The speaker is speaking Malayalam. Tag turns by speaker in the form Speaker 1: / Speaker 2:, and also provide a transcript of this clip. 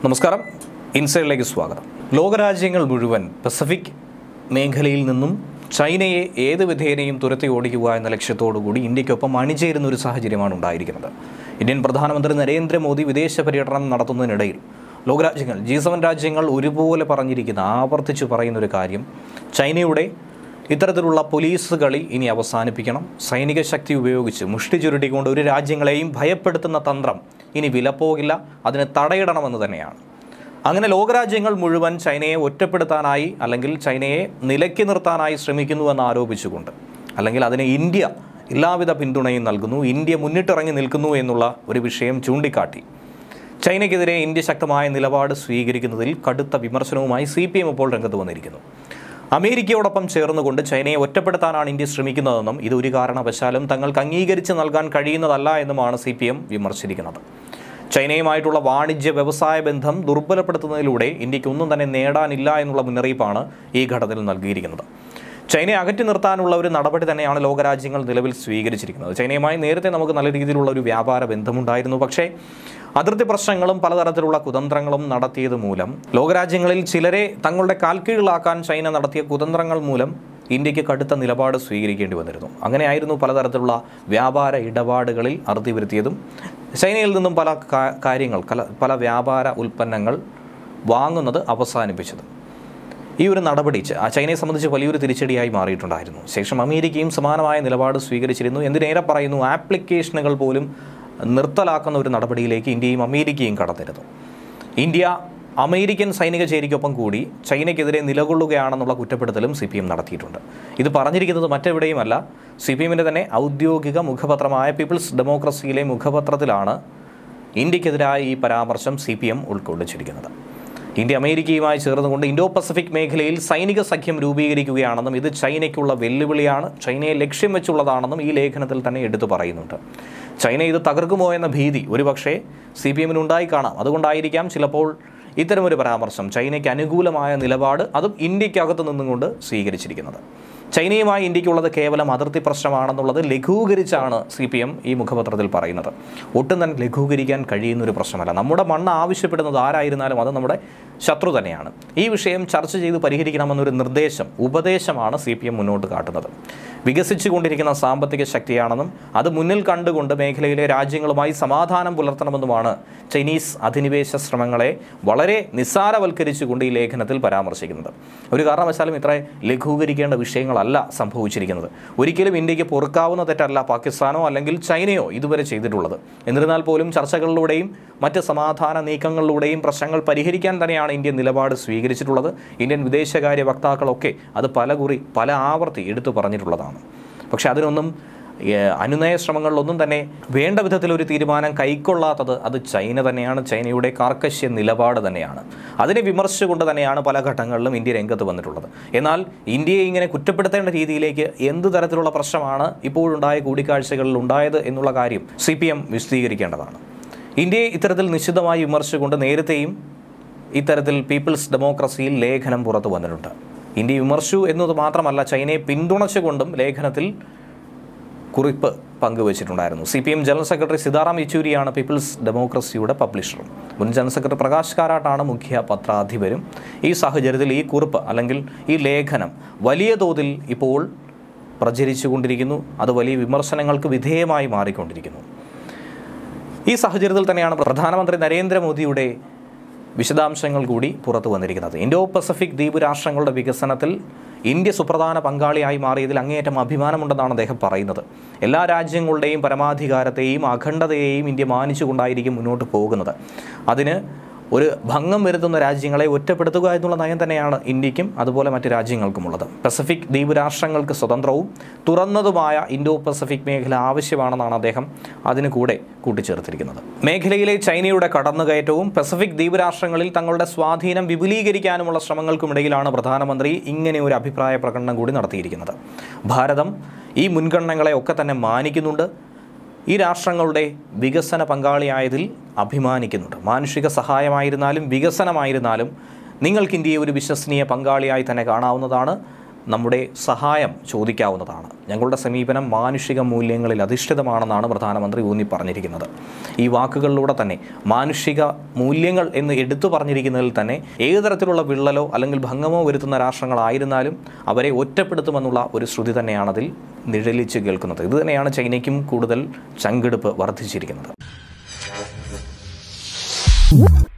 Speaker 1: നമസ്കാരം ഇൻസൈഡിലേക്ക് സ്വാഗതം ലോകരാജ്യങ്ങൾ മുഴുവൻ പസഫിക് മേഖലയിൽ നിന്നും ചൈനയെ ഏത് വിധേനയും തുരത്തി ഓടിക്കുക എന്ന ലക്ഷ്യത്തോടുകൂടി ഇന്ത്യക്കൊപ്പം അണിചേരുന്ന ഒരു സാഹചര്യമാണ് ഉണ്ടായിരിക്കുന്നത് ഇന്ത്യൻ പ്രധാനമന്ത്രി നരേന്ദ്രമോദി വിദേശ പര്യടനം നടത്തുന്നതിനിടയിൽ ലോകരാജ്യങ്ങൾ ജി സെവൻ രാജ്യങ്ങൾ ഒരുപോലെ പറഞ്ഞിരിക്കുന്ന ആവർത്തിച്ചു പറയുന്ന ഒരു കാര്യം ചൈനയുടെ ഇത്തരത്തിലുള്ള പോലീസ് കളി ഇനി അവസാനിപ്പിക്കണം സൈനിക ശക്തി ഉപയോഗിച്ച് മുഷ്ടി ചുരുട്ടിക്കൊണ്ട് ഒരു രാജ്യങ്ങളെയും ഭയപ്പെടുത്തുന്ന തന്ത്രം ഇനി വിലപ്പോകില്ല അതിന് തടയിടണമെന്ന് തന്നെയാണ് അങ്ങനെ ലോകരാജ്യങ്ങൾ മുഴുവൻ ചൈനയെ ഒറ്റപ്പെടുത്താനായി അല്ലെങ്കിൽ ചൈനയെ നിലയ്ക്ക് നിർത്താനായി ശ്രമിക്കുന്നുവെന്ന് ആരോപിച്ചുകൊണ്ട് അല്ലെങ്കിൽ അതിന് ഇന്ത്യ എല്ലാവിധ പിന്തുണയും നൽകുന്നു ഇന്ത്യ മുന്നിട്ടിറങ്ങി നിൽക്കുന്നു എന്നുള്ള ഒരു വിഷയം ചൂണ്ടിക്കാട്ടി ചൈനയ്ക്കെതിരെ ഇന്ത്യ ശക്തമായ നിലപാട് സ്വീകരിക്കുന്നതിൽ കടുത്ത വിമർശനവുമായി സി പി എം ഇപ്പോൾ രംഗത്ത് വന്നിരിക്കുന്നു അമേരിക്കയോടൊപ്പം ചേർന്നുകൊണ്ട് ചൈനയെ ഒറ്റപ്പെടുത്താനാണ് ഇന്ത്യ ശ്രമിക്കുന്നതെന്നും ഇത് ഒരു കാരണവശാലും തങ്ങൾക്ക് അംഗീകരിച്ച് നൽകാൻ കഴിയുന്നതല്ല എന്നുമാണ് സി പി എം വിമർശിച്ചിരിക്കുന്നത് ചൈനയുമായിട്ടുള്ള വാണിജ്യ വ്യവസായ ബന്ധം ദുർബലപ്പെടുത്തുന്നതിലൂടെ ഇന്ത്യക്ക് ഒന്നും തന്നെ നേടാനില്ല എന്നുള്ള മുന്നറിയിപ്പാണ് ഈ ഘട്ടത്തിൽ നൽകിയിരിക്കുന്നത് ചൈനയെ അകറ്റി നിർത്താനുള്ള ഒരു നടപടി തന്നെയാണ് ലോകരാജ്യങ്ങൾ നിലവിൽ സ്വീകരിച്ചിരിക്കുന്നത് ചൈനയുമായി നേരത്തെ നമുക്ക് നല്ല രീതിയിലുള്ള ഒരു വ്യാപാര ബന്ധമുണ്ടായിരുന്നു പക്ഷേ അതിർത്തി പ്രശ്നങ്ങളും പലതരത്തിലുള്ള കുതന്ത്രങ്ങളും നടത്തിയത് മൂലം ലോകരാജ്യങ്ങളിൽ ചിലരെ തങ്ങളുടെ കാൽക്കീഴിലാക്കാൻ ചൈന നടത്തിയ കുതന്ത്രങ്ങൾ മൂലം ഇന്ത്യക്ക് കടുത്ത നിലപാട് സ്വീകരിക്കേണ്ടി വന്നിരുന്നു അങ്ങനെയായിരുന്നു പലതരത്തിലുള്ള വ്യാപാര ഇടപാടുകളിൽ അറുതി വരുത്തിയതും ചൈനയിൽ നിന്നും പല കാ- കാര്യങ്ങൾ കല- പല വ്യാപാര ഉൽപ്പന്നങ്ങൾ വാങ്ങുന്നത് അവസാനിപ്പിച്ചതും ഈ ഒരു നടപടി ച- ആ ചൈനയെ സംബന്ധിച്ച് വലിയൊരു തിരിച്ചടിയായി മാറിയിട്ടുണ്ടായിരുന്നു ശേഷം അമേരിക്കയും സമാനമായ നിലപാട് സ്വീകരിച്ചിരുന്നു എന്തിനേറെ പറയുന്നു ആപ്ലിക്കേഷനുകൾ പോലും നിർത്തലാക്കുന്ന ഒരു നടപടിയിലേക്ക് ഇന്ത്യയും അമേരിക്കയും കടന്നിരുന്നു ഇന്ത്യ അമേരിക്കൻ സൈനിക ചേരിക്കൊപ്പം കൂടി ചൈനയ്ക്കെതിരെ നിലകൊള്ളുകയാണെന്നുള്ള കുറ്റപ്പെടുത്തലും സി പി എം നടത്തിയിട്ടുണ്ട് ഇത് പറഞ്ഞിരിക്കുന്നത് മറ്റെവിടെയുമല്ല സി പി എമ്മിൻ്റെ തന്നെ ഔദ്യോഗിക മുഖപത്രമായ പീപ്പിൾസ് ഡെമോക്രസിയിലെ മുഖപത്രത്തിലാണ് ഇന്ത്യക്കെതിരായ ഈ പരാമർശം സി പി എം ഉൾക്കൊള്ളിച്ചിരിക്കുന്നത് ഇന്ത്യ അമേരിക്കയുമായി ചേർന്നുകൊണ്ട് ഇൻഡോ പസഫിക് മേഖലയിൽ സൈനിക സഖ്യം രൂപീകരിക്കുകയാണെന്നും ഇത് ചൈനയ്ക്കുള്ള വെല്ലുവിളിയാണ് ചൈനയെ ലക്ഷ്യം വെച്ചുള്ളതാണെന്നും ഈ ലേഖനത്തിൽ തന്നെ എടുത്തു പറയുന്നുണ്ട് ചൈന ഇത് തകർക്കുമോ എന്ന ഭീതി ഒരുപക്ഷേ സി പി എമ്മിന് ഉണ്ടായി കാണാം അതുകൊണ്ടായിരിക്കാം ചിലപ്പോൾ ഇത്തരമൊരു പരാമർശം ചൈനയ്ക്ക് അനുകൂലമായ നിലപാട് അതും ഇന്ത്യക്കകത്ത് നിന്നുകൊണ്ട് സ്വീകരിച്ചിരിക്കുന്നത് ചൈനയുമായി ഇന്ത്യക്കുള്ളത് കേവലം അതിർത്തി പ്രശ്നമാണെന്നുള്ളത് ലഘൂകരിച്ചാണ് സി പി എം ഈ മുഖപത്രത്തിൽ പറയുന്നത് ഒട്ടും തന്നെ ലഘൂകരിക്കാൻ കഴിയുന്ന ഒരു പ്രശ്നമല്ല നമ്മുടെ മണ്ണ് ആവശ്യപ്പെടുന്നത് ആരായിരുന്നാലും അത് നമ്മുടെ ശത്രു തന്നെയാണ് ഈ വിഷയം ചർച്ച ചെയ്ത് പരിഹരിക്കണമെന്നൊരു നിർദ്ദേശം ഉപദേശമാണ് സി പി എം മുന്നോട്ട് കാട്ടുന്നത് വികസിച്ചുകൊണ്ടിരിക്കുന്ന സാമ്പത്തിക ശക്തിയാണെന്നും അത് മുന്നിൽ കണ്ടുകൊണ്ട് മേഖലയിലെ രാജ്യങ്ങളുമായി സമാധാനം പുലർത്തണമെന്നുമാണ് ചൈനീസ് അധിനിവേശ ശ്രമങ്ങളെ വളരെ നിസ്സാരവൽക്കരിച്ചുകൊണ്ട് ഈ ലേഖനത്തിൽ പരാമർശിക്കുന്നത് ഒരു കാരണവശാലും ഇത്ര ലഘൂകരിക്കേണ്ട വിഷയങ്ങളല്ല സംഭവിച്ചിരിക്കുന്നത് ഒരിക്കലും ഇന്ത്യക്ക് പൊറുക്കാവുന്ന തെറ്റല്ല പാകിസ്ഥാനോ അല്ലെങ്കിൽ ചൈനയോ ഇതുവരെ ചെയ്തിട്ടുള്ളത് എന്നിരുന്നാൽ പോലും ചർച്ചകളിലൂടെയും മറ്റ് സമാധാന നീക്കങ്ങളിലൂടെയും പ്രശ്നങ്ങൾ പരിഹരിക്കാൻ തന്നെയാണ് ഇന്ത്യ നിലപാട് സ്വീകരിച്ചിട്ടുള്ളത് ഇന്ത്യൻ വിദേശകാര്യ വക്താക്കളൊക്കെ അത് പലകുറി പല ആവർത്തി എടുത്തു പറഞ്ഞിട്ടുള്ളതാണ് പക്ഷെ അതിനൊന്നും ഏഹ്, അനുനയ ശ്രമങ്ങളിലൊന്നും തന്നെ വേണ്ട വിധത്തിൽ ഒരു തീരുമാനം കൈക്കൊള്ളാത്തത് അത് ചൈന തന്നെയാണ് ചൈനയുടെ കാർക്കശ്യ നിലപാട് തന്നെയാണ് അതിനെ വിമർശിച്ചുകൊണ്ട് തന്നെയാണ് പല ഘട്ടങ്ങളിലും ഇന്ത്യ രംഗത്ത് വന്നിട്ടുള്ളത് എന്നാൽ ഇന്ത്യയെ ഇങ്ങനെ കുറ്റപ്പെടുത്തേണ്ട രീതിയിലേക്ക് എന്ത് തരത്തിലുള്ള പ്രശ്നമാണ് ഇപ്പോഴുണ്ടായ കൂടിക്കാഴ്ചകളിൽ ഉണ്ടായത് എന്നുള്ള കാര്യം സി പി എം വിശദീകരിക്കേണ്ടതാണ് ഇന്ത്യയെ ഇത്തരത്തിൽ നിശ്ചിതമായി വിമർശിച്ചുകൊണ്ട് നേരത്തെയും ഇത്തരത്തിൽ പീപ്പിൾസ് ഡെമോക്രസിയിൽ ലേഖനം പുറത്തു വന്നിട്ടുണ്ട് ഇന്ത്യ വിമർശിച്ചു എന്നത് മാത്രമല്ല ചൈനയെ പിന്തുണച്ചുകൊണ്ടും ലേഖനത്തിൽ കുറിപ്പ് പങ്കുവച്ചിട്ടുണ്ടായിരുന്നു C P M general secretary Sitaram യെച്ചൂരിയാണ് പീപ്പിൾസ് ഡെമോക്രസിയുടെ പബ്ലിഷറും മുൻ ജനറൽ സെക്രട്ടറി പ്രകാശ് കാരാട്ടാണ് മുഖ്യ പത്രാധിപരും ഈ സാഹചര്യത്തിൽ ഈ കുറിപ്പ് അല്ലെങ്കിൽ ഈ ലേഖനം വലിയ തോതിൽ ഇപ്പോൾ പ്രചരിച്ചുകൊണ്ടിരിക്കുന്നു അത് വലിയ വിമർശനങ്ങൾക്ക് വിധേയമായി മാറിക്കൊണ്ടിരിക്കുന്നു ഈ സാഹചര്യത്തിൽ തന്നെയാണ് പ്രധാനമന്ത്രി നരേന്ദ്രമോദിയുടെ വിശദാംശങ്ങൾ കൂടി പുറത്തു വന്നിരിക്കുന്നത് ഇൻഡോ പസഫിക് ദ്വീപ് രാഷ്ട്രങ്ങളുടെ വികസനത്തിൽ ഇന്ത്യ സുപ്രധാന പങ്കാളിയായി മാറിയതിൽ അങ്ങേയറ്റം അഭിമാനമുണ്ടെന്നാണ് അദ്ദേഹം പറയുന്നത് എല്ലാ രാജ്യങ്ങളുടെയും പരമാധികാരത്തെയും അഖണ്ഡതയെയും ഇന്ത്യ മാനിച്ചുകൊണ്ടായിരിക്കും മുന്നോട്ട് പോകുന്നത് അതിന് ഒരു ഭംഗം വരുത്തുന്ന രാജ്യങ്ങളെ ഒറ്റപ്പെടുത്തുക എന്നുള്ള നയം തന്നെയാണ് ഇന്ത്യക്കും അതുപോലെ മറ്റ് രാജ്യങ്ങൾക്കുമുള്ളത് പസഫിക് ദ്വീപ് രാഷ്ട്രങ്ങൾക്ക് സ്വതന്ത്രവും തുറന്നതുമായ ഇൻഡോ പസഫിക് മേഖല ആവശ്യമാണെന്നാണ് അദ്ദേഹം അതിന് കൂടെ കൂട്ടിച്ചേർത്തിരിക്കുന്നത് മേഖലയിലെ ചൈനയുടെ കടന്നുകയറ്റവും പസഫിക് ദ്വീപ് രാഷ്ട്രങ്ങളിൽ തങ്ങളുടെ സ്വാധീനം വിപുലീകരിക്കാനുമുള്ള ശ്രമങ്ങൾക്കുമിടയിലാണ് പ്രധാനമന്ത്രി ഇങ്ങനെ ഒരു അഭിപ്രായ പ്രകടനം കൂടി നടത്തിയിരിക്കുന്നത് ഭാരതം ഈ മുൻഗണനകളെ ഒക്കെ തന്നെ മാനിക്കുന്നുണ്ട് ഈ രാഷ്ട്രങ്ങളുടെ വികസന പങ്കാളിയായതിൽ അഭിമാനിക്കുന്നുണ്ട് മാനുഷിക സഹായമായിരുന്നാലും വികസനമായിരുന്നാലും നിങ്ങൾക്ക് ഇന്ത്യയെ ഒരു വിശ്വസനീയ പങ്കാളിയായി തന്നെ കാണാവുന്നതാണ് നമ്മുടെ സഹായം ചോദിക്കാവുന്നതാണ് ഞങ്ങളുടെ സമീപനം മാനുഷിക മൂല്യങ്ങളിൽ അധിഷ്ഠിതമാണെന്നാണ് പ്രധാനമന്ത്രി ഊന്നി പറഞ്ഞിരിക്കുന്നത് ഈ വാക്കുകളിലൂടെ തന്നെ മാനുഷിക മൂല്യങ്ങൾ എന്ന് എടുത്തു പറഞ്ഞിരിക്കുന്നതിൽ തന്നെ ഏത് തരത്തിലുള്ള വിള്ളലോ അല്ലെങ്കിൽ ഭംഗമോ വരുത്തുന്ന രാഷ്ട്രങ്ങളായിരുന്നാലും അവരെ ഒറ്റപ്പെടുത്തുമെന്നുള്ള ഒരു ശ്രുതി തന്നെയാണ് അതിൽ നിഴലിച്ച് കേൾക്കുന്നത് ഇത് തന്നെയാണ് ചൈനയ്ക്കും കൂടുതൽ ചങ്കെടുപ്പ് വർദ്ധിച്ചിരിക്കുന്നത്